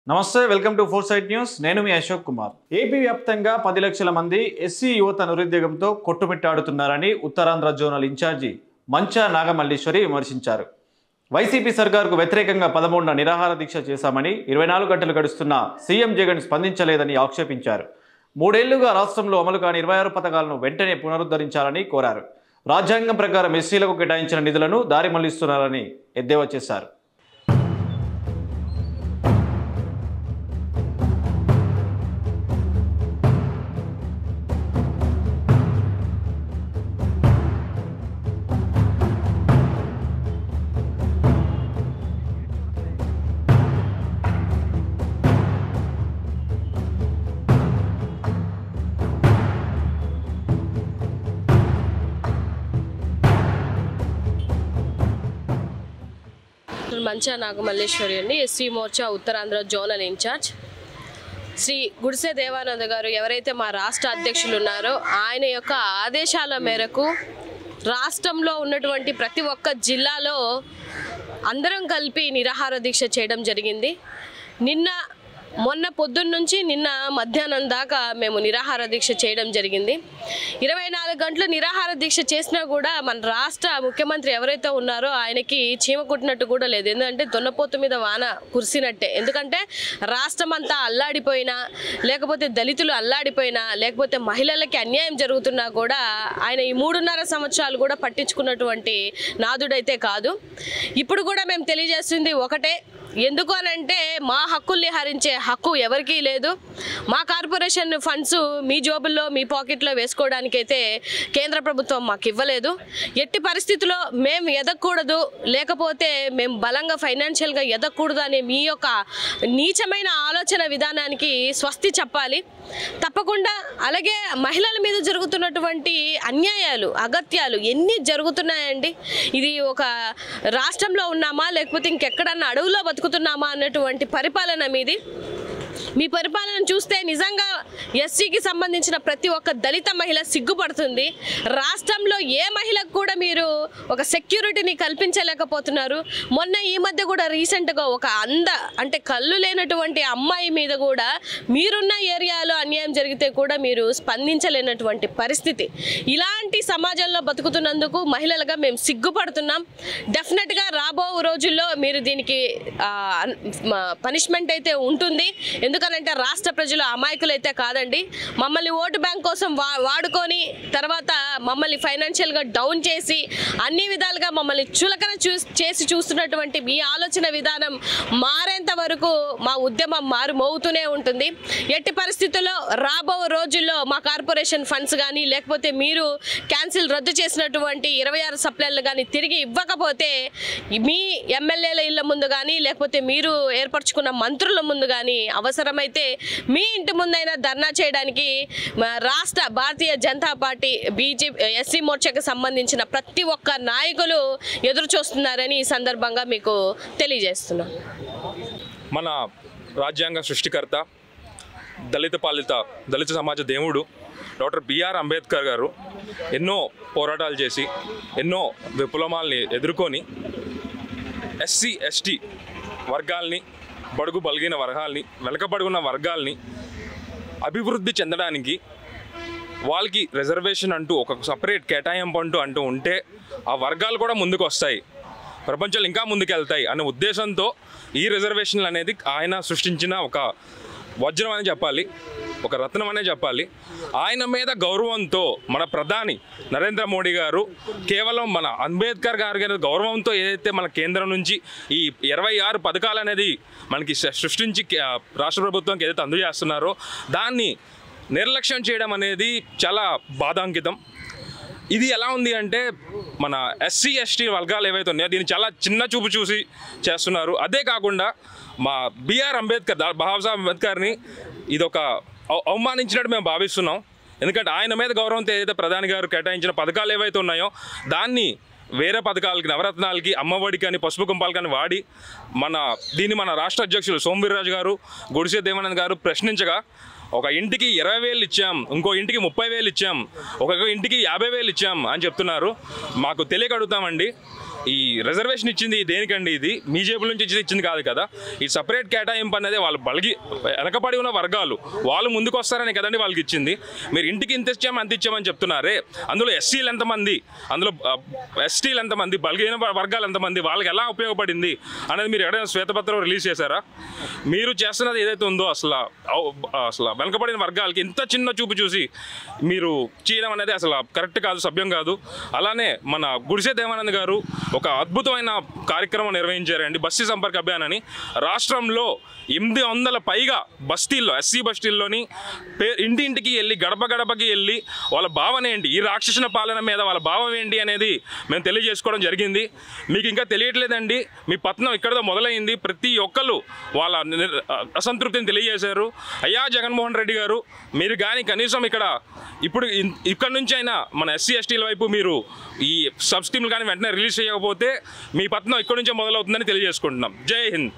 నమస్తే welcome to four sight news నేను మీ అశోక్ కుమార్ ఏపీ వ్యాప్తంగా పది లక్షల మంది ఎస్సీ యువత నిరుద్యోగంతో కొట్టుమిట్టాడుతున్నారని ఉత్తరాంధ్ర జోనల్ ఇన్ఛార్జి మంచా నాగమల్లీశ్వరి విమర్శించారు వైసీపీ సర్కారుకు వ్యతిరేకంగా పదమూడున నిరాహార దీక్ష చేశామని ఇరవై నాలుగు గంటలు గడుస్తున్న సీఎం జగన్ స్పందించలేదని ఆక్షేపించారు మూడేళ్లుగా రాష్ట్రంలో అమలు కాని ఇరవై ఆరు పథకాలను వెంటనే పునరుద్ధరించాలని కోరారు రాజ్యాంగం ప్రకారం ఎస్సీలకు కేటాయించిన నిధులను దారి మళ్లిస్తున్నారని ఎద్దేవా చేశారు మంచా నాగమల్లేశ్వరి అండి SC Morcha Uttarandhra zonal in charge Shri Gudise Devananda గారు ఎవరైతే మా రాష్ట్ర అధ్యక్షులు ఉన్నారో ఆయన యొక్క ఆదేశాల మేరకు రాష్ట్రంలో ఉన్నటువంటి ప్రతి ఒక్క జిల్లాలో అందరం కలిపి నిరాహార దీక్ష చేయడం జరిగింది నిన్న మొన్న పొద్దున్న నుంచి నిన్న మధ్యాహ్నం దాకా మేము నిరాహార దీక్ష చేయడం జరిగింది ఇరవై నాలుగు గంటలు నిరాహార దీక్ష చేసినా కూడా మన రాష్ట్ర ముఖ్యమంత్రి ఎవరైతే ఉన్నారో ఆయనకి చీమ కుట్టినట్టు కూడా లేదు ఎందుకంటే దొన్నపోతు మీద వాన కురిసినట్టే ఎందుకంటే రాష్ట్రం అంతా అల్లాడిపోయినా లేకపోతే దళితులు అల్లాడిపోయినా లేకపోతే మహిళలకి అన్యాయం జరుగుతున్నా కూడా ఆయన ఈ మూడున్నర సంవత్సరాలు కూడా పట్టించుకున్నటువంటి నాదుడైతే కాదు ఇప్పుడు కూడా మేము తెలియజేస్తుంది ఒకటే ఎందుకు అనంటే మా హక్కుల్ని హరించే హక్కు ఎవరికీ లేదు మా కార్పొరేషన్ ఫండ్స్ మీ జోబుల్లో మీ పాకెట్లో వేసుకోవడానికైతే కేంద్ర ప్రభుత్వం మాకు ఇవ్వలేదు ఎట్టి పరిస్థితుల్లో మేము ఎదగకూడదు లేకపోతే మేము బలంగా ఫైనాన్షియల్గా ఎదగకూడదు అనే మీ యొక్క నీచమైన ఆలోచన విధానానికి స్వస్తి చెప్పాలి తప్పకుండా అలాగే మహిళల మీద జరుగుతున్నటువంటి అన్యాయాలు అగత్యాలు ఎన్ని జరుగుతున్నాయండి ఇది ఒక రాష్ట్రంలో ఉన్నామా లేకపోతే ఇంకెక్కడన్నా అడవుల్లో బతుకుతున్నామా అన్నటువంటి పరిపాలన మీది మీ పరిపాలన చూస్తే నిజంగా ఎస్సీకి సంబంధించిన ప్రతి ఒక్క దళిత మహిళ సిగ్గుపడుతుంది రాష్ట్రంలో ఏ మహిళకు కూడా మీరు ఒక సెక్యూరిటీని కల్పించలేకపోతున్నారు మొన్న ఈ మధ్య కూడా రీసెంట్గా ఒక అంద అంటే కళ్ళు లేనటువంటి అమ్మాయి మీద కూడా మీరున్న ఏరియాలో అన్యాయం జరిగితే కూడా మీరు స్పందించలేనటువంటి పరిస్థితి ఇలాంటి సమాజంలో బతుకుతున్నందుకు మహిళలుగా మేము సిగ్గుపడుతున్నాం డెఫినెట్గా రాబో రోజుల్లో మీరు దీనికి పనిష్మెంట్ అయితే ఉంటుంది ఎందుకనంటే రాష్ట్ర ప్రజలు అమాయకులు అయితే కాదండి మమ్మల్ని ఓటు బ్యాంక్ కోసం వా వాడుకొని తర్వాత మమ్మల్ని ఫైనాన్షియల్గా డౌన్ చేసి అన్ని విధాలుగా మమ్మల్ని చులకన చూ చేసి చూస్తున్నటువంటి మీ ఆలోచన విధానం మారేంత వరకు మా ఉద్యమం మారు మోగుతూనే ఉంటుంది ఎట్టి పరిస్థితుల్లో రాబో రోజుల్లో మా కార్పొరేషన్ ఫండ్స్ కానీ లేకపోతే మీరు క్యాన్సిల్ రద్దు చేసినటువంటి ఇరవై ఆరు సప్లైలు కానీ తిరిగి ఇవ్వకపోతే మీ ఎమ్మెల్యేల ఇళ్ళ ముందు కానీ లేకపోతే మీరు ఏర్పరచుకున్న మంత్రుల ముందు కానీ అవసరమైతే మీ ఇంటి ముందైనా ధర్నా చేయడానికి మా రాష్ట్ర Bharatiya Janata party BJP SC మోర్చాకి సంబంధించిన ప్రతి ఒక్క నాయకులు ఎదురు చూస్తున్నారని ఈ సందర్భంగా మీకు తెలియజేస్తున్నాం మన రాజ్యాంగ సృష్టికర్త దళిత పాలిత దళిత సమాజ దేవుడు డాక్టర్ బిఆర్ అంబేద్కర్ గారు ఎన్నో పోరాటాలు చేసి ఎన్నో విప్లవాల్ని ఎదుర్కొని ఎస్సీ ఎస్టీ వర్గాల్ని బడుగు బలిగిన వర్గాల్ని వెనకబడుగున్న వర్గాల్ని అభివృద్ధి చెందడానికి వాళ్ళకి రిజర్వేషన్ అంటూ ఒక సపరేట్ కేటాయింపు అంటూ అంటూ ఉంటే ఆ వర్గాలు కూడా ముందుకు వస్తాయి ప్రపంచంలో ఇంకా ముందుకెళ్తాయి అనే ఉద్దేశంతో ఈ రిజర్వేషన్లు అనేది ఆయన సృష్టించిన ఒక వజ్రం అనే చెప్పాలి ఒక రత్నం అనే చెప్పాలి ఆయన మీద గౌరవంతో మన ప్రధాని నరేంద్ర మోడీ గారు కేవలం మన అంబేద్కర్ గారి గారి గౌరవంతో ఏదైతే మన కేంద్రం నుంచి ఈ ఇరవై ఆరు పథకాలు అనేది మనకి స- సృష్టించి కే- రాష్ట్ర ప్రభుత్వానికి ఏదైతే అందజేస్తున్నారో దాన్ని నిర్లక్ష్యం చేయడం అనేది చాలా బాధాంకితం ఇది ఎలా ఉంది అంటే మన ఎస్సీ ఎస్టీ వర్గాలు ఏవైతే ఉన్నాయో దీన్ని చాలా చిన్న చూపు చూసి చేస్తున్నారు అదే కాకుండా మా బిఆర్ అంబేద్కర్ దా- బాబాసాహెబ్ అంబేద్కర్ని ఇది ఒక అవ- అవమానించినట్టు మేము భావిస్తున్నాం ఎందుకంటే ఆయన మీద గౌరవంతో ఏదైతే ప్రధాని గారు కేటాయించిన పథకాలు ఏవైతే ఉన్నాయో దాన్ని వేరే పథకాలకి నవరత్నాలకి అమ్మఒడికి అని పసుపు కుంపాలు కానీ వాడి మన దీన్ని మన రాష్ట్ర అధ్యక్షులు సోమవీర్రాజు గారు గుడిసె దేవానంద్ గారు ప్రశ్నించగా ఒక ఇంటికి ఇరవై వేలు ఇచ్చాం ఇంకో ఇంటికి ముప్పై వేలు ఇచ్చాం ఒక ఇంటికి యాభై వేలు ఇచ్చాం అని చెప్తున్నారు మాకు తెలియక అడుగుతామండి ఈ రిజర్వేషన్ ఇచ్చింది దేనికండి ఇది మీ జేబుల నుంచి ఇచ్చింది ఇచ్చింది కాదు కదా ఈ సపరేట్ కేటాయింపు అనేది వాళ్ళు బలిగి వెనకబడి ఉన్న వర్గాలు వాళ్ళు ముందుకు వస్తారని కదండి వాళ్ళకి ఇచ్చింది మీరు ఇంటికి ఇంత ఇచ్చాము అంత ఇచ్చామని చెప్తున్నారే అందులో ఎస్సీలు ఎంతమంది అందులో ఎస్టీలు ఎంతమంది బలిగిన వర్గాలు ఎంతమంది వాళ్ళకి ఎలా ఉపయోగపడింది అనేది మీరు ఎక్కడైనా శ్వేతపత్రం రిలీజ్ చేశారా మీరు చేస్తున్నది ఏదైతే ఉందో అసలు అవ్- అసలు వెనకబడిన వర్గాలకి ఇంత చిన్న చూపు చూసి మీరు చేయడం అనేది అసలు కరెక్ట్ కాదు సభ్యం కాదు అలానే మన గుడిసె దేవానంద్ గారు ఒక అద్భుతమైన కార్యక్రమం నిర్వహించారండి బస్తీ సంపర్క అభియాన్ అని రాష్ట్రంలో ఎనిమిది వందల పైగా బస్తీల్లో ఎస్సీ బస్తీల్లోని పే ఇంటి ఇంటికి వెళ్ళి గడప గడపకి వెళ్ళి వాళ్ళ భావన ఏంటి ఈ రాక్షసుల పాలన మీద వాళ్ళ భావం ఏంటి అనేది మేము తెలియజేసుకోవడం జరిగింది మీకు ఇంకా తెలియట్లేదండి మీ పత్నం ఇక్కడతో మొదలైంది ప్రతి ఒక్కరు వాళ్ళ నిర్- అసంతృప్తిని తెలియజేశారు అయ్యా జగన్మోహన్ రెడ్డి గారు మీరు కానీ కనీసం ఇక్కడ ఇప్పుడు ఇన్- ఇక్కడ నుంచి అయినా మన ఎస్సీ ఎస్టీల వైపు మీరు ఈ సబ్ స్కీమ్లు కానీ వెంటనే రిలీజ్ చేయకపోతే మీ పత్నం ఇక్కడ నుంచే మొదలవుతుందని తెలియజేసుకుంటున్నాం జై హింద్